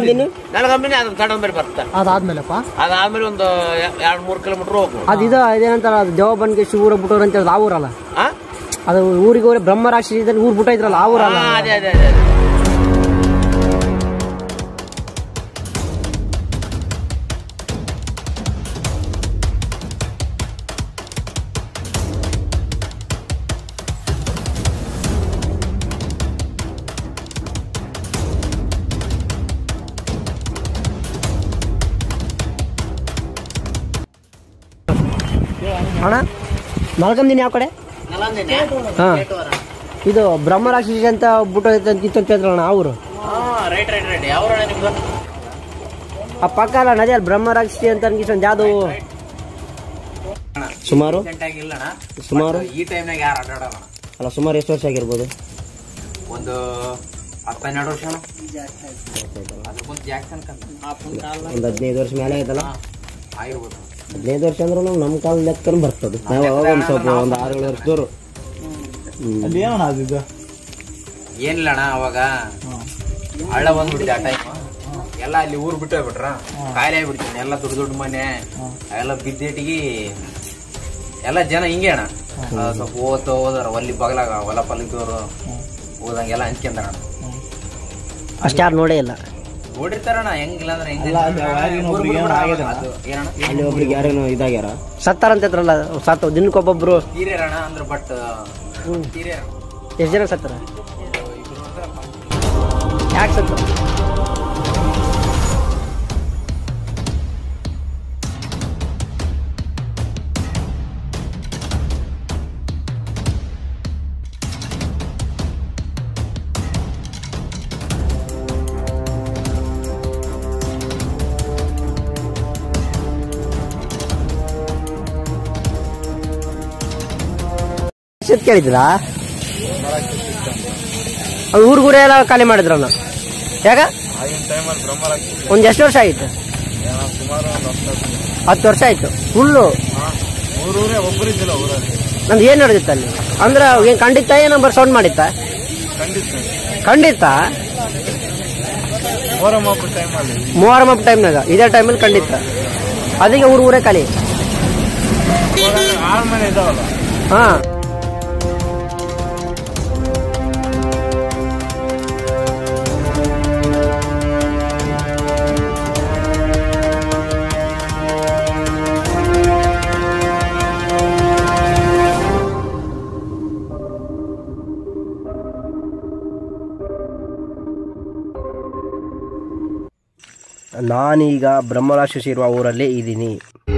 ನಂದಿನಿ ನನ್ನ ಕಂಪನಿ ಅದು ಸಡನ್ ಬೇರೆ ಬರ್ತಾ ಅದಾದ್ಮೇಲೆಪ್ಪ ಅದಾದ್ಮೇಲೆ ಒಂದು ಎರಡು ಮೂರು ಕಿಲೋಮೀಟರ್ ಹೋಗ್ಬೋದು ಅದು ಇದು ಇದೇನಂತಾರ ಅದು ದೇವಬನ್ಗೆ ಶಿವೂರ ಬಿಟ್ಟವ್ರು ಅಂತ ಹೇಳೋದು ಆ ಊರಲ್ಲ ಆ? ಅದು ಊರಿಗೆ ಹೋಗಿ ಬ್ರಹ್ಮರಾಕ್ಷಿದಲ್ಲಿ ಊರ್ ಬಿಟ್ಟ ಇದ್ರಲ್ಲ ಆ ಊರಲ್ಲ ಆ, ಅದೇ ಅದೇ ಅದೇ ಅದೇ. ಅಣ್ಣ ಮಲ್ಕಂದಿನಿ ಯಾವ ಕಡೆ ಹಾ ಇದು ಬ್ರಹ್ಮರಾಕ್ಷಿ ಅಂತ ಬಿಟ್ಟು ಇತ್ತು ಅಂತ ಹೇಳಿದ್ರಣ್ಣ ಆ ಊರು ಹಾ ರೈಟ್ ರೈಟ್ ರೈಟ್ ಯಾವ ನಿಮ್ದು ಆ ಪಕ್ಕ ಅಲ್ಲ ನದಿ ಅಲ್ಲಿ ಬ್ರಹ್ಮರಾಕ್ಷಿ ಅಂತ ಅನ್ಕಿಸೊಂದು ಯಾವುದು ಸುಮಾರು ಗಂಟೆಗೆ ಇಲ್ಲಣ್ಣ ಸುಮಾರು ಈ ಟೈಮ್ನಾಗ ಯಾರು ಆಟಾಡೋಣ ಅಲ್ಲ ಸುಮಾರು ಎಷ್ಟು ವರ್ಷ ಆಗಿರ್ಬೋದು ಒಂದು ಹತ್ತು ಹನ್ನೆರಡು ವರ್ಷ ಅದಕ್ಕೊಂದು ಜಾಕ್ಸನ್ ಕಂತ ಒಂದು ಹದಿನೈದು ವರ್ಷ ಮೇಲೆ ಆಯ್ತಲ್ಲ ಆಗಿರ್ಬೋದು ಹದಿನೈದು ವರ್ಷ ಅಂದ್ರೂ ನಮ್ಮ ಕಾಲ ಲೆಕ್ಕನು ಬರ್ತದೆ ನಾವು ಅವಾಗ ಒಂದು ಸ್ವಲ್ಪ ಒಂದು ಆರು ಏಳು ವರ್ಷದವ್ರು ಅಲ್ಲಿ ಏನಣ್ಣ ಅದು ಇದು ಏನಿಲ್ಲ ಅಣ್ಣ ಅವಾಗ ಹಳ್ಳ ಬಂದ್ಬಿಟ್ಟಿದೆ ಆ ಟೈಮ್ ಎಲ್ಲ ಅಲ್ಲಿ ಊರ್ ಬಿಟ್ಟು ಹೋಗ್ಬಿಟ್ರ ಕಾಯಿಲೆ ಆಗ್ಬಿಡ್ತೀನಿ ಎಲ್ಲ ದೊಡ್ಡ ದೊಡ್ಡ ಮನೆ ಎಲ್ಲ ಬಿದ್ದೇಟಿಗೆ ಎಲ್ಲ ಜನ ಹಿಂಗೆ ಅಣ್ಣ ಆ, ಸ್ವಲ್ಪ ಓದ್ತ ಹೋದಾರ ಒಲ್ಲಿ ಬಗಲಾಗ ಹೊಲ ಪಲ್ಲಿದ್ದವರು ಓದಂಗೆಲ್ಲ ಹಂಚ್ಕೊಂಡಾರ ಅಷ್ಟು ಯಾರು ನೋಡೇ ಇಲ್ಲ ನೋಡಿರ್ತಾರಣ್ಣ ಹೆಂಗಿಲ್ಲ ಅಂದ್ರೆ ಹೆಂಗ್ ಅಲ್ಲ, ಅಲ್ಲಿ ಯಾರಿಗೇನೋ ಊರ್ ಒಬ್ರಿಗೆ ಏನೋ ಬಿಟ್ಬಿಟ್ರೆ ಆಗಿದೆ ಅದು ಏನಣ್ಣ ಅಲ್ಲಿ ಒಬ್ರಿಗೆ ಯಾರೇನೋ ಇದಾಗ್ಯಾರ ಸತ್ತಾರ ಅಂತ ಇದ್ರಲ್ಲ ಸತ್ತು ದಿನಕ್ಕೊಬ್ಬೊಬ್ರು ತೀರ್ಯಾರಣ್ಣ ಅಂದ್ರೆ ಬಟ್ ತೀರ್ಯಾರ ಎಷ್ಟು ಜನ ಸತ್ತಾರ ಯಾಕೆ ಸತ್ತು ಎಷ್ಟ್ ಕೇಳಿದ್ರಾ ಅದು ಊರ್ಗೂರೇ ಎಲ್ಲ ಖಾಲಿ ಮಾಡಿದ್ರಣ್ಣ ಯಾಕ ಒಂದ್ ಎಷ್ಟು ವರ್ಷ ಆಯ್ತು ಹತ್ತು ವರ್ಷ ಆಯ್ತು ಫುಲ್ಲು ಊರೂರೇ ಒಬ್ಬರಿದ್ದಿಲ್ಲ ಊರಲ್ಲಿ ನಮ್ದು ಏನ್ ನಡೆದಿತ್ತು ಅಲ್ಲಿ ಅಂದ್ರೆ ಏನ್ ಖಂಡಿತ ಏನ್ ನಂಬರ್ ಸೌಂಡ್ ಮಾಡಿತ್ತ ಖಂಡಿತ ಖಂಡಿತ ಮೊಹರಂ ಹಬ್ಬ ಟೈಮಲ್ಲಿ ಮೂವರಂ ಹಬ್ಬ ಟೈಮ್ನಾಗ ಇದೇ ಟೈಮಲ್ಲಿ ಖಂಡಿತ ಅದಕ್ಕೆ ಊರ್ ಊರೇ ಖಾಲಿ ಆರು ಮನೆ ಇದಾವಲ್ಲ ಹಾ ನಾನೀಗ ಬ್ರಹ್ಮರಾಕ್ಷಸಿ ಇರುವ ಊರಲ್ಲೇ ಇದ್ದೀನಿ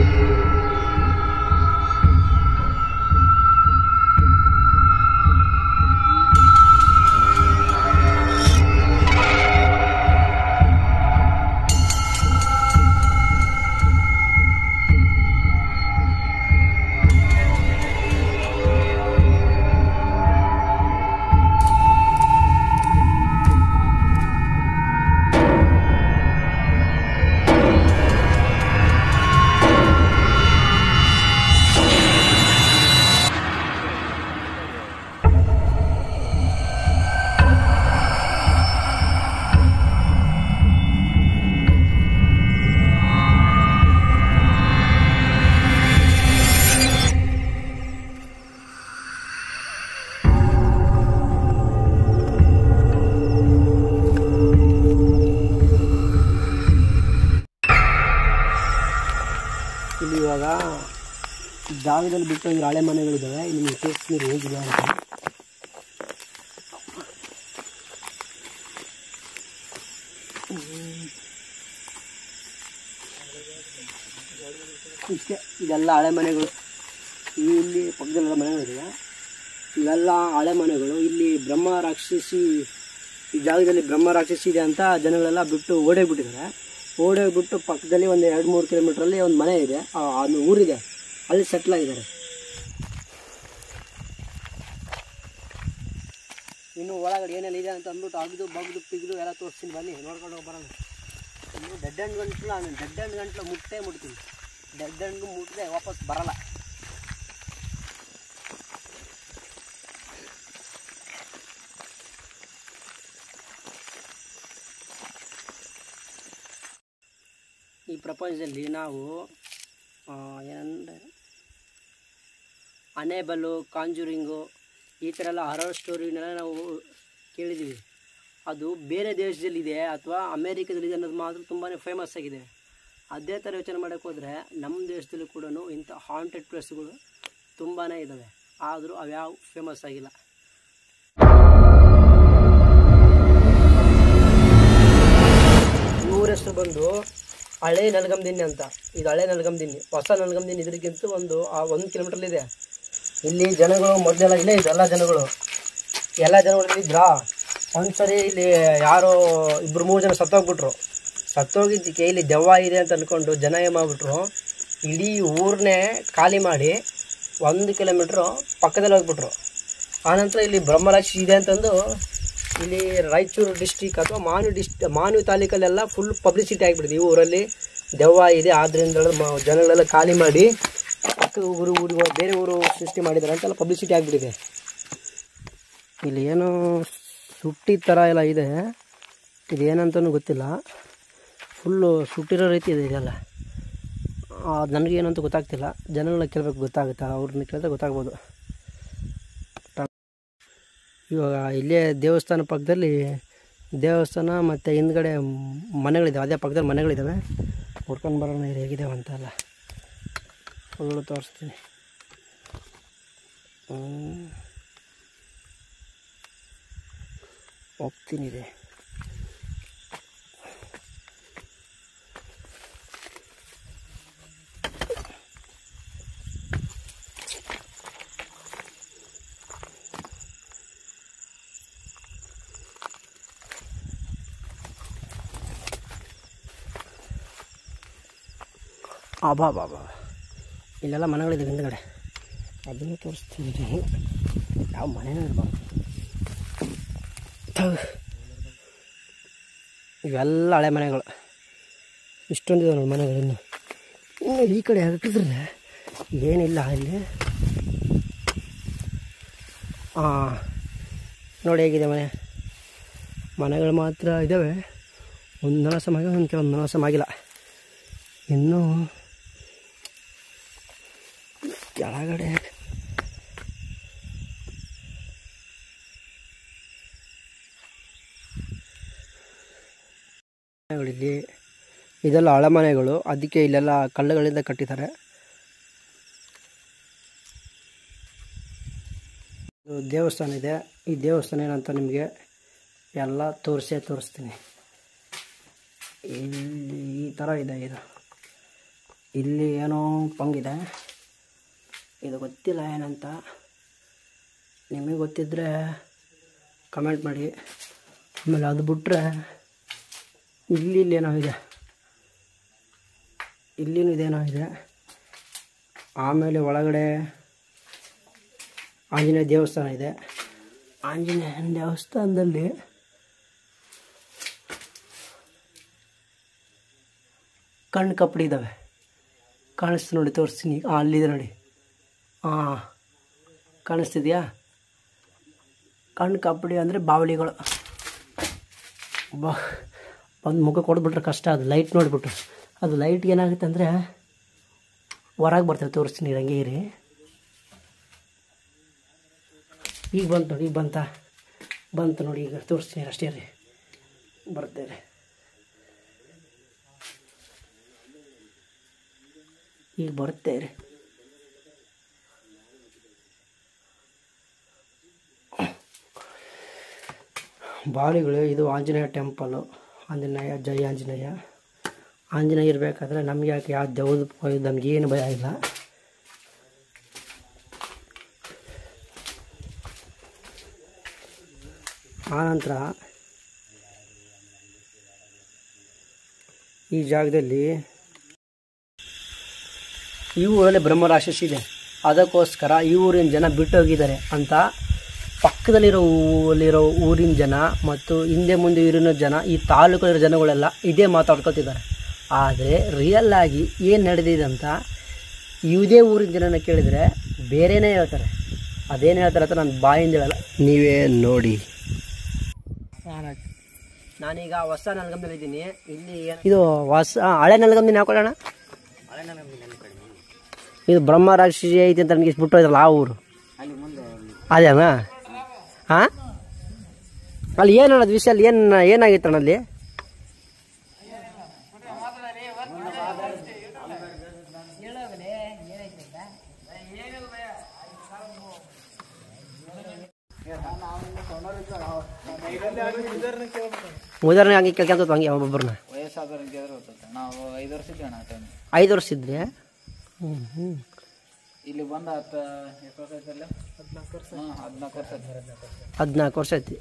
ಇಲ್ಲಿ ಇವಾಗ ಜಾಗದಲ್ಲಿ ಬಿಟ್ಟು ಒಂದು ಹಳೆ ಮನೆಗಳಿದ್ದಾವೆ ನಿಮಗೆ ತೋರಿಸ್ತೀನಿ ಹೇಗಿದೆ ಅಂತ ಇಷ್ಟೇ ಇದೆಲ್ಲ ಹಳೆ ಮನೆಗಳು ಈ ಇಲ್ಲಿ ಪಕ್ಕದಲ್ಲೆಲ್ಲ ಮನೆಗಳಿದ್ದಾವೆ ಇವೆಲ್ಲ ಹಳೆ ಮನೆಗಳು ಇಲ್ಲಿ ಬ್ರಹ್ಮ ರಾಕ್ಷಸಿ ಈ ಜಾಗದಲ್ಲಿ ಬ್ರಹ್ಮ ರಾಕ್ಷಸಿ ಇದೆ ಅಂತ ಜನಗಳೆಲ್ಲ ಬಿಟ್ಟು ಓಡೋಗ್ಬಿಟ್ಟಿದ್ದಾರೆ ಓಡೋಗ್ಬಿಟ್ಟು ಪಕ್ಕದಲ್ಲಿ ಒಂದು ಎರಡು ಮೂರು ಕಿಲೋಮೀಟ್ರಲ್ಲಿ ಒಂದು ಮನೆ ಇದೆ ಆ, ಒಂದು ಊರಿದೆ ಅಲ್ಲಿ ಸೆಟ್ಲ್ ಆಗಿದ್ದಾರೆ ಇನ್ನು ಒಳಗಡೆ ಏನೆಲ್ಲ ಇದೆ ಅಂತ ಅಂದ್ಬಿಟ್ಟು ಅಗ್ದು ಬಗ್ದು ಪಿಗ್ದು ಎಲ್ಲ ತೋರಿಸ್ತೀನಿ ಬನ್ನಿ ನೋಡ್ಕೊಂಡು ಹೋಗಿ ಬರೋಣ ಇನ್ನು ಡೆಡ್ ಎಂಡ್ ಗಂಟ್ಲು ನಾನು ಡೆಡ್ ಎಂಡ್ ಗಂಟ್ಲು ಮುಟ್ಟೇ ಮುಟ್ತೀನಿ ಡೆಡ್ ಎಂಡ್ಗೂ ಮುಟ್ಟದೆ ವಾಪಸ್ ಬರಲ್ಲ ಈ ಪ್ರಪಂಚದಲ್ಲಿ ನಾವು ಆ, ಏನಂದರೆ ಅನೇಬಲ್ಲು ಕಾಂಜೂರಿಂಗು ಈ ಥರ ಎಲ್ಲ ಹರರ್ ಸ್ಟೋರಿನೆಲ್ಲ ನಾವು ಕೇಳಿದ್ದೀವಿ ಅದು ಬೇರೆ ದೇಶದಲ್ಲಿದೆ ಅಥವಾ ಅಮೇರಿಕಾದಲ್ಲಿದೆ ಅನ್ನೋದು ಮಾತ್ರ ತುಂಬಾ ಫೇಮಸ್ ಆಗಿದೆ ಅದೇ ಥರ ಯೋಚನೆ ಮಾಡೋಕ್ಕೆ ಹೋದರೆ ನಮ್ಮ ದೇಶದಲ್ಲೂ ಕೂಡ ಇಂಥ ಹಾಂಟೆಡ್ ಪ್ಲೇಸ್ಗಳು ತುಂಬಾ ಇದ್ದಾವೆ ಆದರೂ ಅವ್ಯಾವ ಫೇಮಸ್ ಆಗಿಲ್ಲ ಇವ್ರ ಹೆಸರು ಬಂದು ಹಳೆ ನಲ್ಗಂದಿನ್ನಿ ಅಂತ ಇದು ಹಳೆ ನಲ್ಗಂದಿನ್ನಿ ಹೊಸ ನಲ್ಗಂದಿನ್ನಿ ಇದಕ್ಕಿಂತ ಒಂದು ಆ ಒಂದು ಕಿಲೋಮೀಟರ್ಲಿದೆ ಇಲ್ಲಿ ಜನಗಳು ಮೊದಲೆಲ್ಲ ಇಲ್ಲೇ ಇದೆ ಎಲ್ಲ ಜನಗಳು ಎಲ್ಲ ಜನಗಳು ಇದ್ರಾ ಒಂದ್ಸರಿ ಇಲ್ಲಿ ಯಾರೋ ಇಬ್ಬರು ಮೂರು ಜನ ಸತ್ತೋಗ್ಬಿಟ್ರು ಸತ್ತೋಗಿದ್ದಕ್ಕೆ ಇಲ್ಲಿ ದೆವ್ವ ಇದೆ ಅಂತ ಅಂದ್ಕೊಂಡು ಜನ ಏನು ಮಾಡಿಬಿಟ್ರು ಇಡೀ ಊರನ್ನೇ ಖಾಲಿ ಮಾಡಿ ಒಂದು ಕಿಲೋಮೀಟ್ರು ಪಕ್ಕದಲ್ಲಿ ಹೋಗ್ಬಿಟ್ರು ಆನಂತರ ಇಲ್ಲಿ ಬ್ರಹ್ಮರಾಕ್ಷಿ ಇದೆ ಅಂತಂದು ಇಲ್ಲಿ ರಾಯಚೂರು ಡಿಸ್ಟಿಕ್ ಅಥವಾ ಮಾನ್ವಿ ಡಿಸ್ಟ್ ಮಾನ್ವಿ ತಾಲೂಕಲ್ಲೆಲ್ಲ ಫುಲ್ ಪಬ್ಲಿಸಿಟಿ ಆಗಿಬಿಟ್ಟಿದೆ ಈ ಊರಲ್ಲಿ ದೆವ್ವ ಇದೆ ಆದ್ದರಿಂದ ಮ- ಜನಗಳೆಲ್ಲ ಖಾಲಿ ಮಾಡಿ ಪಕ್ಕದ ಊರು ಊರಿಗೆ ಬೇರೆ ಊರು ಸೃಷ್ಟಿ ಮಾಡಿದ್ದಾರೆ ಅಂತೆಲ್ಲ ಪಬ್ಲಿಸಿಟಿ ಆಗಿಬಿಟ್ಟಿದೆ ಇಲ್ಲಿ ಏನೋ ಸುಟ್ಟಿ ಥರ ಎಲ್ಲ ಇದೆ ಇದೇನಂತನೂ ಗೊತ್ತಿಲ್ಲ ಫುಲ್ಲು ಸುಟ್ಟಿರೋ ರೀತಿ ಇದೆ ಇದೆಲ್ಲ ಅದು ನನಗೇನು ಅಂತ ಗೊತ್ತಾಗ್ತಿಲ್ಲ ಜನಗಳನ್ನ ಕೇಳಬೇಕು ಗೊತ್ತಾಗುತ್ತಾ ಅವ್ರನ್ನ ಕೇಳಿದ್ರೆ ಗೊತ್ತಾಗ್ಬೋದು ಇವಾಗ ಇಲ್ಲೇ ದೇವಸ್ಥಾನ ಪಕ್ಕದಲ್ಲಿ ದೇವಸ್ಥಾನ ಮತ್ತು ಹಿಂದ್ಗಡೆ ಮನೆಗಳಿದ್ದಾವೆ ಅದೇ ಪಕ್ಕದಲ್ಲಿ ಮನೆಗಳಿದ್ದಾವೆ ಹುಡ್ಕೊಂಡು ಬರೋಣ ಇದು ಹೇಗಿದ್ದಾವೆ ಅಂತ ಎಲ್ಲ ಫುಲ್ಲು ತೋರಿಸ್ತೀನಿ ಹ್ಮ್. ಹೋಗ್ತೀನಿ ಇದೆ ಅಬಾ ಬಾಬಾ ಇಲ್ಲೆಲ್ಲ ಮನೆಗಳಿದೆ ಹಿಂದ್ಗಡೆ ಅದನ್ನು ತೋರಿಸ್ತೀನಿ ಯಾವ ಮನೆನೂ ಇರಬಾರ್ದು ಇವೆಲ್ಲ ಹಳೆ ಮನೆಗಳು ಇಷ್ಟೊಂದಿದೆ ನೋಡಿ ಮನೆಗಳು ಇನ್ನು ಇನ್ನು ಈ ಕಡೆ ಹಾಕಿದ್ರೆ ಏನಿಲ್ಲ ಇಲ್ಲಿ ಹಾಂ ನೋಡಿ ಹೇಗಿದೆ ಮನೆ ಮನೆಗಳು ಮಾತ್ರ ಇದ್ದಾವೆ ಒಂದು ನಲಸ ಆಗಿದೆ ಒಂದು ಕೆಲವೊಂದು ನಲಸ ಆಗಿಲ್ಲ ಇನ್ನು ಕೆಳಗಡೆ ಇಲ್ಲಿ ಇದೆಲ್ಲ ಹಳಮನೆಗಳು ಅದಕ್ಕೆ ಇಲ್ಲೆಲ್ಲ ಕಲ್ಲುಗಳಿಂದ ಕಟ್ಟಿದ್ದಾರೆ ಇದು ದೇವಸ್ಥಾನ ಇದೆ ಈ ದೇವಸ್ಥಾನ ಏನಂತ ನಿಮಗೆ ಎಲ್ಲ ತೋರಿಸೇ ತೋರಿಸ್ತೀನಿ ಇಲ್ಲಿ ಈ ಥರ ಇದೆ ಇದು ಇಲ್ಲಿ ಏನೋ ಪಂಗಿದೆ ಇದು ಗೊತ್ತಿಲ್ಲ ಏನಂತ ನಿಮಗೆ ಗೊತ್ತಿದ್ದರೆ ಕಮೆಂಟ್ ಮಾಡಿ ಆಮೇಲೆ ಅದು ಬಿಟ್ಟರೆ ಇಲ್ಲಿ ಇಲ್ಲೇನೋ ಇದೆ ಇಲ್ಲಿನೂ ಇದೇನೋ ಇದೆ ಆಮೇಲೆ ಒಳಗಡೆ ಆಂಜನೇಯ ದೇವಸ್ಥಾನ ಇದೆ ಆಂಜನೇಯ ದೇವಸ್ಥಾನದಲ್ಲಿ ಕಣ್ಣು ಕಪ್ಪಡಿ ಇದ್ದಾವೆ ಕಾಣಿಸ್ತು ನೋಡಿ ತೋರಿಸ್ತೀನಿ ಹಾಂ ಅಲ್ಲಿದೆ ನೋಡಿ ಹಾಂ ಕಾಣಿಸ್ತಿದ್ಯಾ ಕಣ್ಣು ಕಪ್ಪಡಿ ಅಂದರೆ ಬಾವಲಿಗಳು ಬಾ ಒಂದು ಮುಖ ಕೊಡ್ಬಿಟ್ರೆ ಕಷ್ಟ ಅದು ಲೈಟ್ ನೋಡಿಬಿಟ್ರು ಅದು ಲೈಟ್ ಏನಾಗುತ್ತೆ ಅಂದರೆ ಹೊರಗೆ ಬರ್ತದೆ ತೋರಿಸ್ತೀನಿ ಹಂಗೆ ಇರಿ ಈಗ ಬಂತು ನೋಡಿ ಈಗ ಬಂತ ಬಂತು ನೋಡಿ ಈಗ ತೋರಿಸ್ತೀನಿ ಅಷ್ಟೇ ರೀ ಬರ್ತೇನೆ ಈಗ ಬರುತ್ತೆ ರೀ ಬಾವಿಗಳು ಇದು ಆಂಜನೇಯ ಟೆಂಪಲು ಆಂಜನೇಯ ಜೈ ಆಂಜನೇಯ ಆಂಜನೇಯ ಇರಬೇಕಾದ್ರೆ ನಮಗೆ ಯಾಕೆ ಯಾವ ದೇವದ ನಮಗೇನು ಭಯ ಇಲ್ಲ ಆನಂತರ ಈ ಜಾಗದಲ್ಲಿ ಈ ಊರಲ್ಲಿ ಬ್ರಹ್ಮರಾಕ್ಷಸ ಇದೆ ಅದಕ್ಕೋಸ್ಕರ ಈ ಊರಿನ ಜನ ಬಿಟ್ಟು ಹೋಗಿದ್ದಾರೆ ಅಂತ ಪಕ್ಕದಲ್ಲಿರೋ ಊರಲ್ಲಿರೋ ಊರಿನ ಜನ ಮತ್ತು ಹಿಂದೆ ಮುಂದೆ ಇರೋ ಜನ ಈ ತಾಲೂಕಲ್ಲಿರೋ ಜನಗಳೆಲ್ಲ ಇದೇ ಮಾತಾಡ್ಕೊತಿದ್ದಾರೆ ಆದರೆ ರಿಯಲ್ ಆಗಿ ಏನು ನಡೆದಿದೆ ಅಂತ ಇದೇ ಊರಿನ ಜನನ ಕೇಳಿದರೆ ಬೇರೆನೇ ಹೇಳ್ತಾರೆ ಅದೇನು ಹೇಳ್ತಾರೆ ಅಂತ ನಾನು ಬಾಯಿಂದ ಹೇಳಲ್ಲ ನೀವೇ ನೋಡಿ ನಾನೀಗ ಹೊಸ ನಲ್ಗಂದಲ್ಲಿ ಇದ್ದೀನಿ ಇಲ್ಲಿ ಏನ್- ಇದು ಹೊಸ ಆ, ಹಳೆ ನಲ್ಗಂದಿನ ಹಾಕೊಳ್ಳೋಣ ಇದು ಬ್ರಹ್ಮ ರಾಕ್ಷಸಿ ಐತಿ ಅಂತ ನನಗೆ ಬಿಟ್ಟು ಹೋಯ್ತಲ್ಲ ಆ ಊರು ಅದೇನಾ ಹಾ ಅಲ್ಲಿ ಏನು ಅನ್ನೋದು ವಿಷಯ ಅಲ್ಲಿ ಏನು ಏನಾಗಿತ್ತು ಅಣ್ಣ ಅಲ್ಲಿ ಉದಾಹರಣೆ ಹಂಗೆ ಕೇಳ್ಕೊಂತ ಹಂಗೆ ಒಬ್ಬೊಬ್ಬರನ್ನ ವಯಸ್ಸಾದವ್ರು ಕೇಳಿದ್ರೆ ಗೊತ್ತೈತೆ ನಾವು ಐದು ವರ್ಷ ಇದ್ವಿ ಅಣ್ಣ ಆ ಟೈಮ್ ಐದು ವರ್ಷ ಇದ್ರಿ ಹ್ಞೂ ಹ್ಞೂ ಇಲ್ಲಿ ಬಂದ ಹತ್ತು ಎಷ್ಟು ವರ್ಷ ಆಯ್ತಲ್ಲ ಹದಿನಾಲ್ಕು ವರ್ಷ ಹಾಂ ಹದಿನಾಲ್ಕು ವರ್ಷ ಆಯ್ತು ಹದಿನಾಲ್ಕು ವರ್ಷ ಐತಿ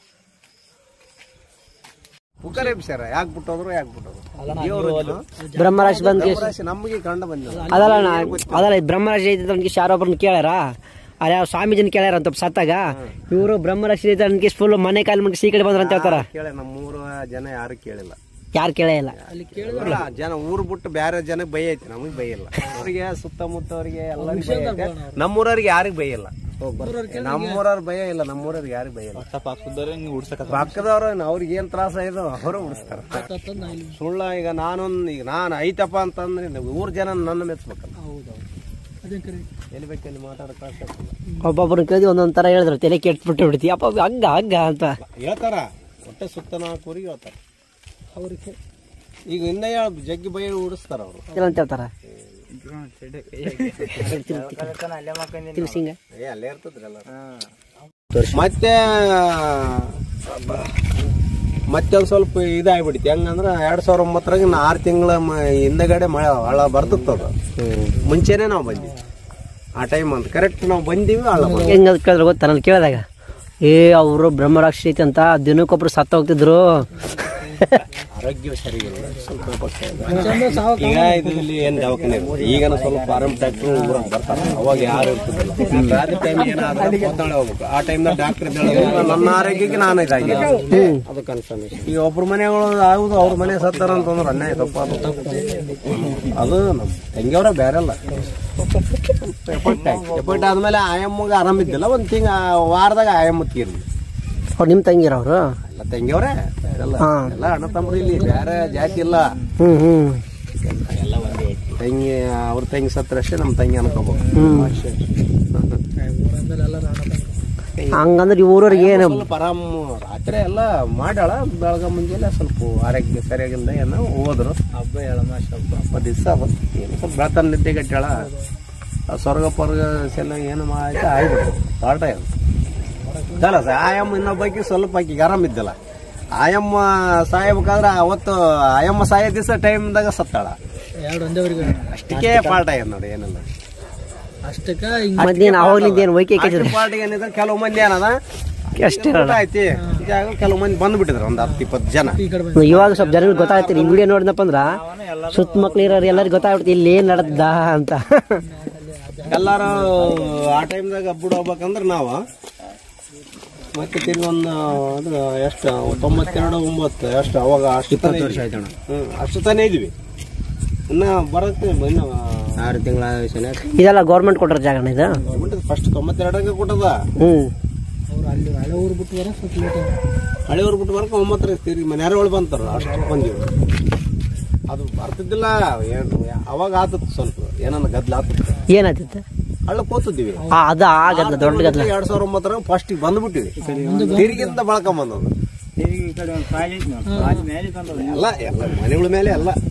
ಉಕರೇ ಸರ್ ಯಾಕೆ ಬಿಟ್ಟೋದ್ರು ಯಾಕೆ ಬಿಟ್ಟೋದ್ರು ಬ್ರಹ್ಮರಾಶಿ ಬಂದ್ ಕೇಸ್ ದೇವರಾಶಿ ನಮಗೆ ಕಂಡು ಬಂದಿಲ್ಲ ಅದಲ್ಲ ಅಣ್ಣ ಅದಲ್ಲ ಈ ಬ್ರಹ್ಮರಾಶಿ ಐತಿ ಅಂತ ನನಗೆ ಯಾರೊಬ್ಬರನ್ನ ಕೇಳ್ಯಾರ ಅಲ್ಲಿ ಯಾವ ಸ್ವಾಮೀಜಿನ ಕೇಳ್ಯಾರ ಅಂತ ಸತ್ತಾಗ ಇವರು ಬ್ರಹ್ಮರಾಶಿ ಐತಿ ನನಗೆ ಫುಲ್ ಮನೆ ಕಾಲ ಮನೆ ಈ ಕಡೆ ಬಂದ್ರ ಅಂತ ಹೇಳ್ತಾರ ಕೇಳಿ ನಮ್ಮೂರ ಜನ ಯಾರು ಕೇಳಿಲ್ಲ ಯಾರು ಕೇಳೇ ಇಲ್ಲ ಇಲ್ಲ, ಜನ ಊರು ಬಿಟ್ಟು ಬೇರೆ ಜನಕ್ಕೆ ಭಯ ಐತಿ ನಮಗೆ ಭಯ ಇಲ್ಲ ಅವರಿಗೆ ಸುತ್ತಮುತ್ತವರಿಗೆ ಎಲ್ಲರಿಗೂ ಭಯ ಐತೆ ನಮ್ಮೂರವ್ರಿಗೆ ಯಾರಿಗೂ ಭಯ ಇಲ್ಲ ನಮ್ಮೂರವ್ರ ಭಯ ಇಲ್ಲ ನಮ್ಮೂರವ್ರಿಗೆ ಯಾರಿಗೂ ಭಯ ಇಲ್ಲ ಪಕ್ಕದವ್ರು ಅವ್ರಿಗೆ ಏನ್ ತ್ರಾಸ ಇದೆ ಅವರು ಉಡಿಸ್ತಾರ ಸುಳ್ಳ ಈಗ ನಾನೊಂದು ಈಗ ನಾನು ಐತಪ್ಪ ಅಂತಂದ್ರೆ ನೀವು ಊರ್ ಜನ ನನ್ನ ಮೆಚ್ಬೇಕಲ್ಲ ಎಲ್ಲಿ ಬೇಕಲ್ಲಿ ಮಾತಾಡೋ ತ್ರಾಸ ಆಗ್ತದೆ. ಒಬ್ಬೊಬ್ಬರನ್ನ ಕೇಳಿದ್ವಿ ಒಂದೊಂದ್ ತರ ಹೇಳಿದ್ರು ತಲೆ ಕೆಟ್ಬಿಟ್ಟು ಬಿಡ್ತಿ ಅಪ್ಪ ಹಂಗ ಹಂಗ ಅಂತ ಹೇಳ್ತಾರ ಹೊಟ್ಟೆ ಸುತ್ತ ನಾಲ್ಕೂರಿಗೆ ಹೇಳ್ತಾರ ಅವ್ರಿಗೆ ಈಗ ಇನ್ನ ಹೇಳ್- ಜಗ್ಗಿ ಭಯ ಉಡಿಸ್ತಾರ ಅವರು ಏನಂತ ಹೇಳ್ತಾರ ತಿಳಿಸಿಂಗ ಏ ಅಲ್ಲೇ ಇರ್ತದ್ರಿ ಎಲ್ಲ ಮತ್ತೆ ಮತ್ತೆ ಒಂದ್ ಸ್ವಲ್ಪ ಇದಾಗ್ಬಿಡ್ತಿ ಹೆಂಗಂದ್ರ ಎರಡ್ ಸಾವಿರ ಒಂಬತ್ತರಾಗ ನಾ ಆರು ತಿಂಗಳ ಹಿಂದಗಡೆ ಮಳೆ ಹಳ್ಳ ಬರ್ತಿತ್ತದ ಮುಂಚೆನೆ ನಾವು ಬಂದ್ವಿ ಆ ಟೈಮ್ ಅಂತ ಕರೆಕ್ಟ್ ನಾವು ಬಂದೀವಿ ಹಳ್ಳ ಬಂದ್ವಿ. ಹೆಂಗ ಕೇಳಿದ್ರೆ ಗೊತ್ತಾ ನಾನು ಕೇಳಿದಾಗ ಏ ಅವರು ಬ್ರಹ್ಮರಾಕ್ಷಿ ಐತಿ ಅಂತ ದಿನಕ್ಕೊಬ್ರು ಸತ್ತ ಹೋಗ್ತಿದ್ರು ಆರೋಗ್ಯ ಸರಿ ಇಲ್ಲ ಸ್ವಲ್ಪ ಪಕ್ಕ ಇದೆ. ಈಗ ಇದು ಇಲ್ಲಿ ಏನ್ ದವಾಖಾನೆ ಇಲ್ಲ. ಈಗನ ಸ್ವಲ್ಪ ಆರಾಮ್ ಡಾಕ್ಟರ್ ಊರಾಗ ಬರ್ತಾರ ಅವಾಗ ಯಾರು ಇರ್ತಿದ್ದಿಲ್ಲ ರಾತ್ರಿ ಟೈಮ್ ಏನಾದ್ರೆ ಹೊತ್ತಾಳೆ ಹೋಗ್ಬೇಕು ಆ ಟೈಮ್ ಡಾಕ್ಟರ್ ನನ್ನ ಆರೋಗ್ಯಕ್ಕೆ ನಾನು ಇದಾಗಿ ಅದು ಕನ್ಫರ್ಮೇಶನ್ ಈಗ ಒಬ್ರ ಮನೆಗಳು ಹೌದು ಅವ್ರ ಮನೆ ಸತ್ತಾರ ಅಂತಂದ್ರೆ ಅನ್ಯಾಯ ತಪ್ಪ ಅದು ಅದು ನಮ್ಮ ತಂಗಿಯವರ ಬೇರೆ ಅಲ್ಲ ಎಫೆಕ್ಟ್ ಆಯ್ತು ಎಫೆಕ್ಟ್ ಆದ್ಮೇಲೆ ಆಯಮ್ಮಗೆ ಆರಾಮಿದ್ದಿಲ್ಲ ಒಂದ್ ತಿಂಗ ವಾರದಾಗ ಆಯಮ್ಮ ತೀರ್ಲಿ ಅವ್ರು ನಿಮ್ಮ ತಂಗಿರವ್ರು ಎಲ್ಲ ತಂಗಿಯವ್ರೆ ಬೇರೆಲ್ಲ ಹಾ. ಎಲ್ಲ ಅಣ್ಣ ತಮ್ಮರು ಇಲ್ಲಿ ಬೇರೆ ಜಾತಿ ಇಲ್ಲ ಹ್ಮ್ ಹ್ಮ್ ತಂಗಿ ಅವ್ರ ತಂಗಿ ಸತ್ರಷ್ಟೇ ನಮ್ಮ ತಂಗಿ ಅನ್ಕೋಬೇಕು ಹ್ಮ್ ಹಂಗಂದ್ರೆ ಈ ಊರವ್ರಿಗೆ ಏನು ಸ್ವಲ್ಪ ಆರಾಮ್ ರಾತ್ರಿ ಎಲ್ಲ ಮಾಡ್ಯಾಳ ಬೆಳಗ ಮುಂಜಾನೆ ಸ್ವಲ್ಪ ಆರೋಗ್ಯ ಸರಿಯಾಗಿಲ್ಲ ಏನೋ ಹೋದ್ರು ಹಬ್ಬ ಎಳಮಾಶ ಹಬ್ಬ ಹಬ್ಬ ದಿವಸ ಏನು ಸ್ವಲ್ಪ ಬೆಳತನ ನಿದ್ದೆ ಗಟ್ಟಾಳ ಸ್ವರ್ಗ ಪರ್ಗ ಸೆಲ್ಲ ಏನು ಮಾಡಿ ಆಯ್ತು ಪಾಠ ಇದು ಅಲ್ಲ ಸರ್ ಆಯಮ್ಮ ಇನ್ನೊಬ್ಬಾಕಿ ಸ್ವಲ್ಪ ಆಕಿಗೆ ಆರಾಮಿದ್ದಲ್ಲ ಆಯಮ್ಮ ಸಾಯಬೇಕಾದ್ರೆ ಅವತ್ತು ಆಯಮ್ಮ ಸಾಯೋ ದಿವಸ ಟೈಮ್ದಾಗ ಸತ್ತಾಳ ಎರಡು ಒಂದೇವರೆಗೆ ಅಷ್ಟಕ್ಕೆ ಪಾಠ ಏನು ನೋಡಿ ಏನಿಲ್ಲ ಅಷ್ಟಕ್ಕ ಮತ್ತೇನು ಅವಾಗ್ಲಿಂದ ಏನು ವೈಕೆ ಅಷ್ಟು ಪಾರ್ಟಿಗೆ ಏನಿದ್ರೆ ಕೆಲವು ಮಂದಿ ಏನದ ಅಷ್ಟೇ ಊಟ ಐತಿ ಜಾಗ ಕೆಲವು ಮಂದಿ ಬಂದ್ಬಿಟ್ಟಿದ್ರು ಒಂದು ಹತ್ತು ಇಪ್ಪತ್ತು ಜನ ಇವಾಗ ಸ್ವಲ್ಪ ಜನಗಳಿಗೆ ಗೊತ್ತಾಗ್ತಿರಿ ಈ ವಿಡಿಯೋ ನೋಡಿದಪ್ಪ ಅಂದ್ರ ಸುತ್ತಮಕ್ಳು ಇರೋರು ಎಲ್ಲರಿಗೂ ಗೊತ್ತಾಗ್ಬಿಡ್ತು ಇಲ್ಲಿ ಏನ್ ನಡೆದ ಅಂತ ಎಲ್ಲಾರು ಆ ಟೈಮ್ದಾಗ ಹಬ್ಬ ಹೋಗ್ಬೇಕಂದ್ರೆ ನಾವು ಮತ್ತೆ ತಿರ್ಗಿ ಒಂದು ಅದು ಎಷ್ಟು ತೊಂಬತ್ತೆರಡು ಒಂಬತ್ತು ಎಷ್ಟು ಅವಾಗ ಅಷ್ಟು ಇಪ್ಪತ್ತು ವರ್ಷ ಆಯ್ತಣ್ಣ ಹ್ಞೂ ಅಷ್ಟು ತಾನೇ ಇದ್ವಿ ಇನ್ನ ಬರತ್ತೆ ಇನ್ನು ಆರು ತಿಂಗಳ ಇದೆಲ್ಲ ಗೌರ್ಮೆಂಟ್ ಕೊಟ್ಟರ ಜಾಗನ ಇದು ಫಸ್ಟ್ ತೊಂಬತ್ತೆರಡಕ್ಕೆ ಕೊಟ್ಟದ ಹ್ಮ್ ಅವ್ರು ಅಲ್ಲಿ ಹಳೆ ಊರು ಬಿಟ್ಟು ಬರೋ ಸ್ವಲ್ಪ ಲೇಟ್ ಹಳೆಯವ್ರು ಬಿಟ್ಟು ಬರಕ್ಕೆ ಒಂಬತ್ತರ ತಿರುಗಿ ಮನೆಯವ್ರು ಬಂತಾರ ಅಷ್ಟು ಬಂದಿವಿ ಅದು ಬರ್ತಿದ್ದಿಲ್ಲ ಏನು ಅವಾಗ ಆತತ್ತು ಸ್ವಲ್ಪ ಏನನ್ನ ಗದ್ಲ ಆತತ್ತು ಏನಾಯ್ತಿತ್ತು ಹಳ್ಳ ಕೂತಿದ್ವಿ ಆ, ಅದ ಆಗದ ದೊಡ್ಡ ಗದ್ಲ ಎರಡ್ ಸಾವಿರ ಒಂಬತ್ತರ ಫಸ್ಟ್ ಬಂದ್ಬಿಟ್ಟಿವಿ ತಿರುಗಿಂದ ಬಳಕೊಂಡ್ ಬಂದದ್ದು ಎಲ್ಲ ಎಲ್ಲ ಮನೆಗಳ ಮೇಲೆ ಎಲ್ಲ